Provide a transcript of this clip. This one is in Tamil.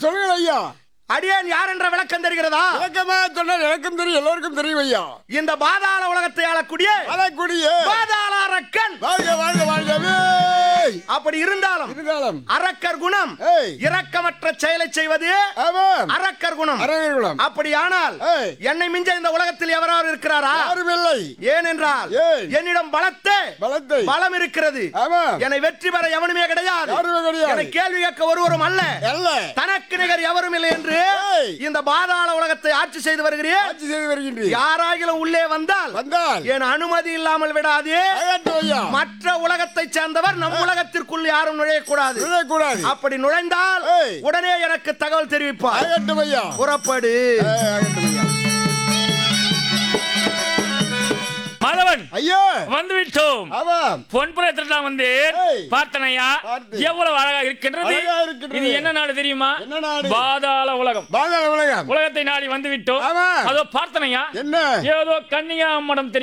சொல்லுங்கள் ஐயா அடியேன் யார் என்ற விளக்கம் தெரிகிறதா விளக்கமா சொன்னால் எனக்கும் தெரியும் எல்லோருக்கும் தெரியும் ஐயா இந்த பாதாள உலகத்தை ஆளக்கூடிய வரக்கூடிய பாதாள அரக்கன் வாழ்க வாழ்க வாழ்கவே அப்படி இருந்தாலும் இருந்தாலும் அரக்கர் குணம் ஏய். இரக்கமற்ற செயலை செய்வது ஆமாம் அரக்கர் குணம் அரங்ககுலம் அப்படியானால் ஏய். என்னை மிஞ்ச இந்த உலகத்தில் எவராவது இருக்கிறாரா யாரும் இல்லை ஏனென்றால் ஏய். என்னிடம் பலத்தே பலத்தை பலம் இருக்கிறது ஆமாம் என்னை வெற்றி பெற எவனுமே கிடையாது யாருமே கிடையாது. என்னை கேள்வி கேட்க ஒருவரும் அல்ல அல்ல தனக்கு நிகர் எவரும் இல்லை என்று ஏய். இந்த பாதாள உலகத்தை ஆட்சி செய்து வருகிறேன் ஆட்சி செய்து வருகின்றீர் யாராகிலும் உள்ளே வந்தால் வந்தால் என் அனுமதி இல்லாமல் விடாதே அகற்றும் ஐயா மற்ற உலகத்தைச் சேர்ந்தவர் நம் உலகத்திற்குள் யாரும் நுழையக்கூடாது விடக்கூடாது அப்படி நுழைந்தால் ஏய். உடனே எனக்கு தகவல் தெரிவிப்பார் அகற்றும் ஐயா புறப்படு ஏய், அகற்றும் ஐயா மாதவன் ஐயா வந்து விட்டோம் ஆமாம் பொன்புறத்தில் தான் வந்து ஏய். பார்த்தனையா பார்த்தேன். எவ்வளவு அழகா இருக்கின்றது அழகா இருக்கின்றது. இது என்ன நாடு தெரியுமா என்ன நாடு? பாதாள உலகம் பாதாள உலகம் உலகத்தை நாடி வந்து விட்டோம் ஆமா. அதோ பார்த்தனையா என்ன ஏதோ கன்னியா மடம் தெரியும்